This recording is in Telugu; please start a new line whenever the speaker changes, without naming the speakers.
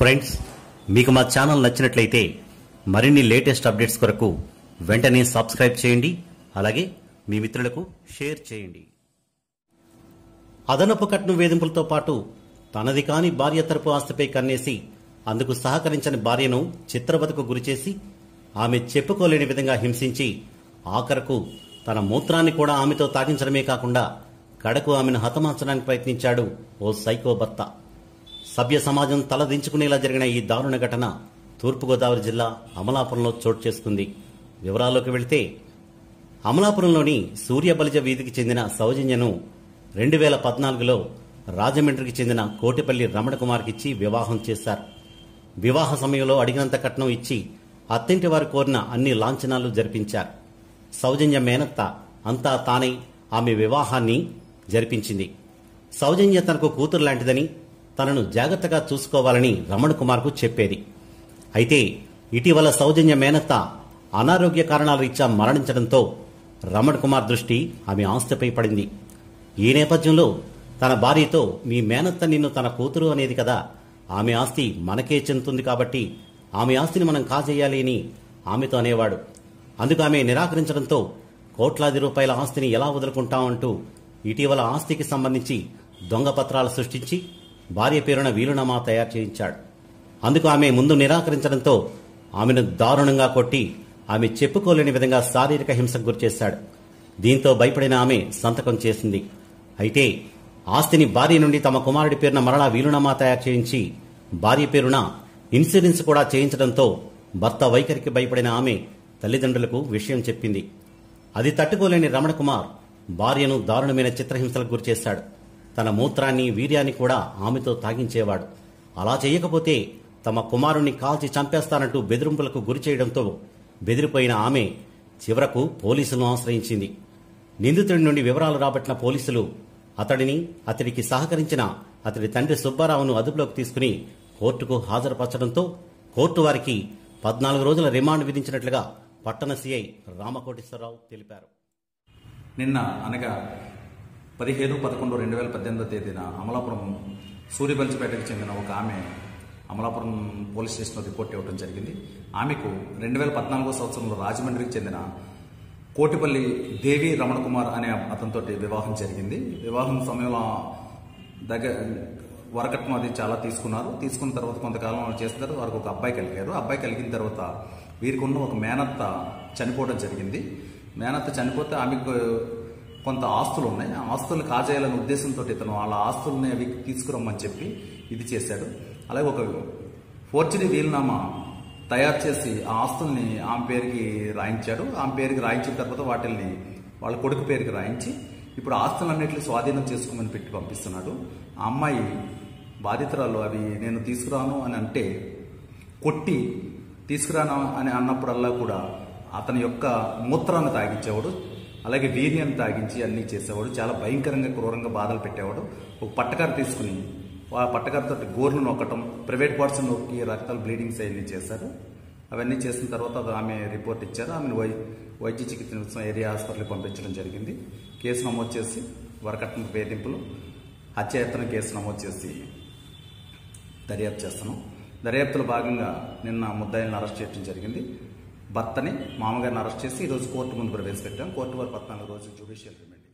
ఫ్రెండ్స్ మీకు మా ఛానల్ నచ్చినట్లయితే మరిన్ని లేటెస్ట్ అప్డేట్స్ కొరకు వెంటనే సబ్స్క్రైబ్ చేయండి అలాగే మీ మిత్రులకు షేర్ చేయండి అదనపు కట్నం వేధింపులతో పాటు తనది కాని భార్య తరపు ఆస్తిపై కన్నేసి అందుకు సహకరించని భార్యను చిత్రవదకు గురిచేసి ఆమె చెప్పుకోలేని విధంగా హింసించి ఆఖరకు తన మూత్రాన్ని కూడా ఆమెతో తాగించడమే కాకుండా కడకు ఆమెను హతమార్చడానికి ప్రయత్నించాడు ఓ సైకో భర్త సభ్య సమాజం తలదించుకునేలా జరిగిన ఈ దారుణ ఘటన తూర్పుగోదావరి జిల్లా అమలాపురంలో చోటు చేసుకుంది వివరాల్లోకి వెళితే అమలాపురంలోని సూర్యబలిజ వీధికి చెందిన సౌజన్యను రెండు వేల పద్నాలుగులో రాజమండ్రికి చెందిన కోటిపల్లి రమణకుమార్కిచ్చి వివాహం చేశారు వివాహ సమయంలో అడిగినంత కట్నం ఇచ్చి అత్తింటి వారు కోరిన అన్ని లాంఛనాలు జరిపించారు సౌజన్య మేనత్త అంతా తానై ఆమె వివాహాన్ని జరిపించింది సౌజన్య తనకు కూతురు లాంటిదని తనను జాగ్రత్తగా చూసుకోవాలని రమణ్ కుమార్కు చెప్పేది అయితే ఇటీవల సౌజన్య మేనత్త అనారోగ్య కారణాల రీత్యా మరణించడంతో రమణ్ కుమార్ దృష్టి ఆమె ఆస్తిపై పడింది ఈ నేపథ్యంలో తన భార్యతో మీ మేనత్త నిన్ను తన కూతురు అనేది కదా ఆమె ఆస్తి మనకే చెందుతుంది కాబట్టి ఆమె ఆస్తిని మనం కాజేయాలి అని ఆమెతో అనేవాడు అందుకు ఆమె నిరాకరించడంతో కోట్లాది రూపాయల ఆస్తిని ఎలా వదులుకుంటామంటూ ఇటీవల ఆస్తికి సంబంధించి దొంగ పత్రాలు సృష్టించి భార్య పేరున వీలునామా తయారు చేయించాడు అందుకు ఆమె ముందు నిరాకరించడంతో ఆమెను దారుణంగా కొట్టి ఆమె చెప్పుకోలేని విధంగా శారీరక హింసకు గురిచేశాడు దీంతో భయపడిన ఆమె సంతకం చేసింది అయితే ఆస్తిని భార్య నుండి తమ కుమారుడి పేరున మరలా వీలునామా తయారు చేయించి భార్య పేరున ఇన్సూరెన్స్ కూడా చేయించడంతో భర్త వైఖరికి భయపడిన ఆమె తల్లిదండ్రులకు విషయం చెప్పింది అది తట్టుకోలేని రమణకుమార్ భార్యను దారుణమైన చిత్రహింసలకు గురిచేశాడు తన మూత్రాన్ని వీర్యాన్ని కూడా ఆమెతో తాగించేవాడు అలా చేయకపోతే తమ కుమారుణ్ణి కాల్చి చంపేస్తానంటూ బెదిరింపులకు గురి చేయడంతో బెదిరిపోయిన ఆమె చివరకు పోలీసులను ఆశ్రయించింది నిందితుడి నుండి వివరాలు రాబట్టిన పోలీసులు అతడిని అతడికి సహకరించిన అతడి తండ్రి సుబ్బారావును అదుపులోకి తీసుకుని కోర్టుకు హాజరుపరచడంతో కోర్టు వారికి పద్నాలుగు రోజుల రిమాండ్ విధించినట్లుగా పట్టణ సీఐ రామకోటేశ్వరరావు తెలిపారు
నిన్న అనగా పదిహేను పదకొండు రెండు వేల పద్దెనిమిదో తేదీన అమలాపురం సూర్యబల్చిపేటకు చెందిన ఒక ఆమె అమలాపురం పోలీస్ స్టేషన్లో రిపోర్ట్ ఇవ్వడం జరిగింది ఆమెకు రెండు వేల పద్నాలుగో సంవత్సరంలో రాజమండ్రికి చెందిన కోటిపల్లి దేవి రమణ కుమార్ అనే అతనితో వివాహం జరిగింది వివాహం సమయంలో దగ్గర వరకట్నం అది చాలా తీసుకున్నారు తీసుకున్న తర్వాత కొంతకాలం వాళ్ళు చేస్తారు వారికి ఒక అబ్బాయి కలిగారు అబ్బాయి కలిగిన తర్వాత వీరికి ఉన్న ఒక మేనత్త చనిపోవడం జరిగింది మేనత్త చనిపోతే ఆమెకు కొంత ఆస్తులు ఉన్నాయి ఆ ఆస్తులు కాజేయాలనే ఉద్దేశంతో ఇతను వాళ్ళ ఆస్తుల్ని అవి తీసుకురమ్మని చెప్పి ఇది చేశాడు అలాగే ఒక ఫోర్జరీ వీలునామా తయారు చేసి ఆ ఆస్తుల్ని ఆమె పేరుకి రాయించాడు ఆమె పేరుకి రాయించిన తర్వాత వాటిల్ని వాళ్ళ కొడుకు పేరుకి రాయించి ఇప్పుడు ఆస్తులన్నింటినీ స్వాధీనం చేసుకోమని పెట్టి పంపిస్తున్నాడు ఆ అమ్మాయి బాధితురాలు అవి నేను తీసుకురాను అని అంటే కొట్టి తీసుకురాను అని అన్నప్పుడల్లా కూడా అతని యొక్క మూత్రాన్ని తాగించేవాడు అలాగే వీర్యాన్ని తాగించి అన్నీ చేసేవాడు చాలా భయంకరంగా క్రూరంగా బాధలు పెట్టేవాడు ఒక పట్టకారు తీసుకుని ఆ పట్టకారుతో గోర్లు నొక్కటం ప్రైవేట్ పార్ట్స్ నొక్కి రక్తాలు బ్లీడింగ్స్ అవన్నీ చేశారు అవన్నీ చేసిన తర్వాత అది ఆమె రిపోర్ట్ ఇచ్చారు ఆమెను వై వైద్య చికిత్స నిమిత్తం ఏరియా హాస్పిటల్కి పంపించడం జరిగింది కేసు నమోదు చేసి వరకట్న వేధింపులు హత్యాయత్నం కేసు నమోదు చేసి దర్యాప్తు చేస్తున్నాం దర్యాప్తులో భాగంగా నిన్న ముద్దాయిలను అరెస్ట్ చేయడం జరిగింది భర్తని మామగారిని అరెస్ట్ చేసి ఈరోజు కోర్టు ముందు ప్రవేశపెట్టాం కోర్టు వారు పద్నాలుగు రోజులు జ్యుడిషియల్ రిమాండ్